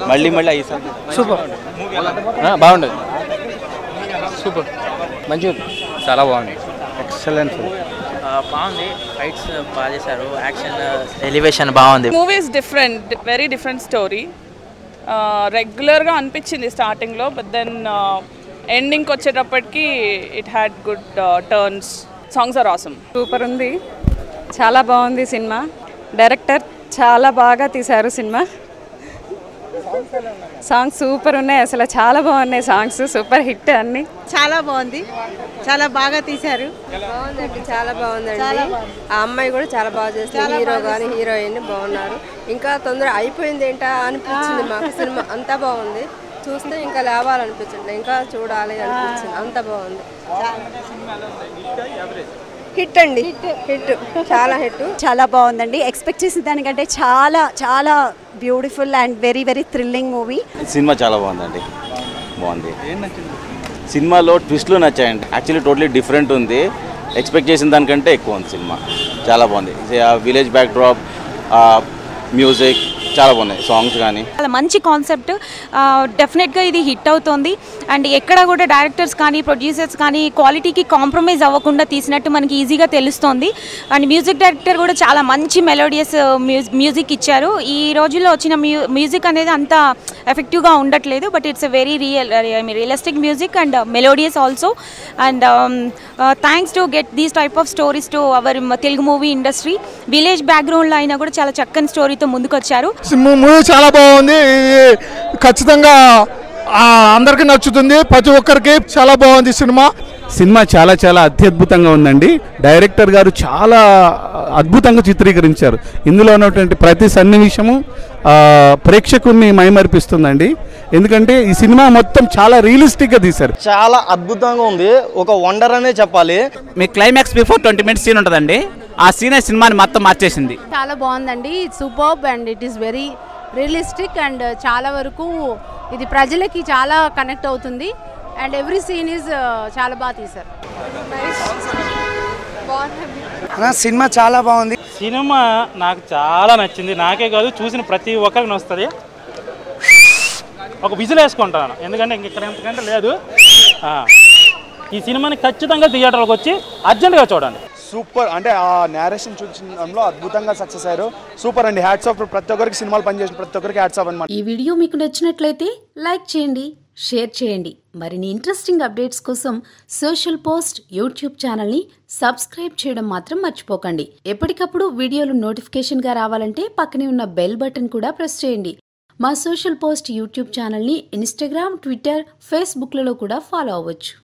మళ్ళీ మళ్ళీ ఐదు సూపర్ బాగుండదు సూపర్ మంచిగా చాలా బాగుంది ఎక్సలెంట్ బాగుంది ఫైట్స్ బాగా చేశారు యాక్షన్ ఎలివేషన్ బాగుంది movie is different very different story రెగ్యులర్గా అనిపించింది స్టార్టింగ్లో బట్ దెన్ ఎండింగ్కి వచ్చేటప్పటికి it had good turns songs are awesome super ఉంది చాలా బాగుంది సినిమా డైరెక్టర్ చాలా బాగా తీశారు సినిమా సాంగ్స్ సూపర్ ఉన్నాయి అసలు చాలా బాగున్నాయి సాంగ్స్ సూపర్ హిట్ అన్ని చాలా బాగుంది చాలా బాగా తీశారు బాగుందండి చాలా బాగుందండి ఆ అమ్మాయి కూడా చాలా బాగా చేస్తుంది హీరో కానీ హీరోయిన్ బాగున్నారు ఇంకా తొందర అయిపోయింది ఏంటా అనిపించింది మాకు సినిమా అంతా బాగుంది చూస్తే ఇంకా లేవాలనిపించండి ఇంకా చూడాలి అనిపించింది అంత బాగుంది హిట్ అండి హిట్ చాలా హిట్ చాలా బాగుందండి ఎక్స్పెక్ట్ చేసిన దానికంటే చాలా చాలా beautiful and very very thrilling movie సినిమా చాలా బాగుందండి బాగుంది సినిమాలో ట్విస్ట్లు నచ్చాయండి యాక్చువల్లీ టోటలీ డిఫరెంట్ ఉంది ఎక్స్పెక్ట్ చేసిన దానికంటే ఎక్కువ ఉంది సినిమా చాలా బాగుంది విలేజ్ బ్యాక్ డ్రాప్ మ్యూజిక్ చాలా బాగున్నాయి సాంగ్స్ కానీ చాలా మంచి కాన్సెప్ట్ డెఫినెట్గా ఇది హిట్ అవుతోంది అండ్ ఎక్కడ కూడా డైరెక్టర్స్ కానీ ప్రొడ్యూసర్స్ కానీ క్వాలిటీకి కాంప్రమైజ్ అవ్వకుండా తీసినట్టు మనకి ఈజీగా తెలుస్తోంది అండ్ మ్యూజిక్ డైరెక్టర్ కూడా చాలా మంచి మెలోడియస్ మ్యూజిక్ ఇచ్చారు ఈ రోజుల్లో వచ్చిన మ్యూ మ్యూజిక్ అనేది అంత ఎఫెక్టివ్గా ఉండట్లేదు but it's a very real I mean realistic music and melodious also and thanks to get these type of stories to our Telugu movie industry village బ్యాక్గ్రౌండ్లో అయినా కూడా చాలా చక్కని స్టోరీతో ముందుకొచ్చారు మూవీ చాలా బాగుంది ఇది ఖచ్చితంగా ఆ, అందరికీ నచ్చుతుంది ప్రతి ఒక్కరికి చాలా బాగుంది సినిమా సినిమా చాలా చాలా అత్యద్భుతంగా ఉందండి డైరెక్టర్ గారు చాలా అద్భుతంగా చిత్రీకరించారు ఇందులో ఉన్నటువంటి ప్రతి సన్నివేశము ఆ, ప్రేక్షకుల్ని మైమరిపిస్తుందండి ఎందుకంటే ఈ సినిమా మొత్తం చాలా రియలిస్టిక్గా తీశారు చాలా అద్భుతంగా ఉంది ఒక వండర్ అనే చెప్పాలి మీ climax before twenty minutes scene ఉంటుందండి ఆ సీనే సినిమాని మొత్తం మార్చేసింది చాలా బాగుందండి superb and it is very realistic and చాలా వరకు ఇది ప్రజలకి చాలా కనెక్ట్ అవుతుంది అండ్ ఎవ్రీ సీన్ ఈజ్ చాలా బాగా తీశారు సినిమా చాలా బాగుంది సినిమా నాకు చాలా నచ్చింది నాకే కాదు చూసిన ప్రతి ఒక్కరికి నచ్చుతుంది ఒక విజిల్ వేసుకుంటాను ఎందుకంటే ఇంక ఇక్కడ ఎంతకంటే లేదు ఆ, ఈ సినిమాని ఖచ్చితంగా థియేటర్కి వచ్చి అర్జెంటుగా చూడండి సూపర్ అంటే ఆ నేరేషన్ చూపించడంలో అద్భుతంగా సక్సెస్ అయ్యారు సూపర్ అండి హ్యాట్స్ ఆఫ్ ప్రతి ఒక్కరికి సినిమాలు పనిచేసిన ప్రతి ఒక్కరికి హ్యాట్స్ ఆఫ్ అనమాట ఈ వీడియో మీకు నచ్చినట్లయితే లైక్ చేయండి షేర్ చేయండి మరిన్ని ఇంట్రెస్టింగ్ అప్డేట్స్ కోసం సోషల్ పోస్ట్ యూట్యూబ్ ఛానల్ని సబ్స్క్రైబ్ చేయడం మాత్రం మర్చిపోకండి ఎప్పటికప్పుడు వీడియోలు నోటిఫికేషన్గా రావాలంటే పక్కనే ఉన్న బెల్ బటన్ కూడా ప్రెస్ చేయండి మా సోషల్ పోస్ట్ యూట్యూబ్ ఛానల్ని ఇన్స్టాగ్రామ్ ట్విట్టర్ ఫేస్బుక్లలో కూడా ఫాలో అవ్వచ్చు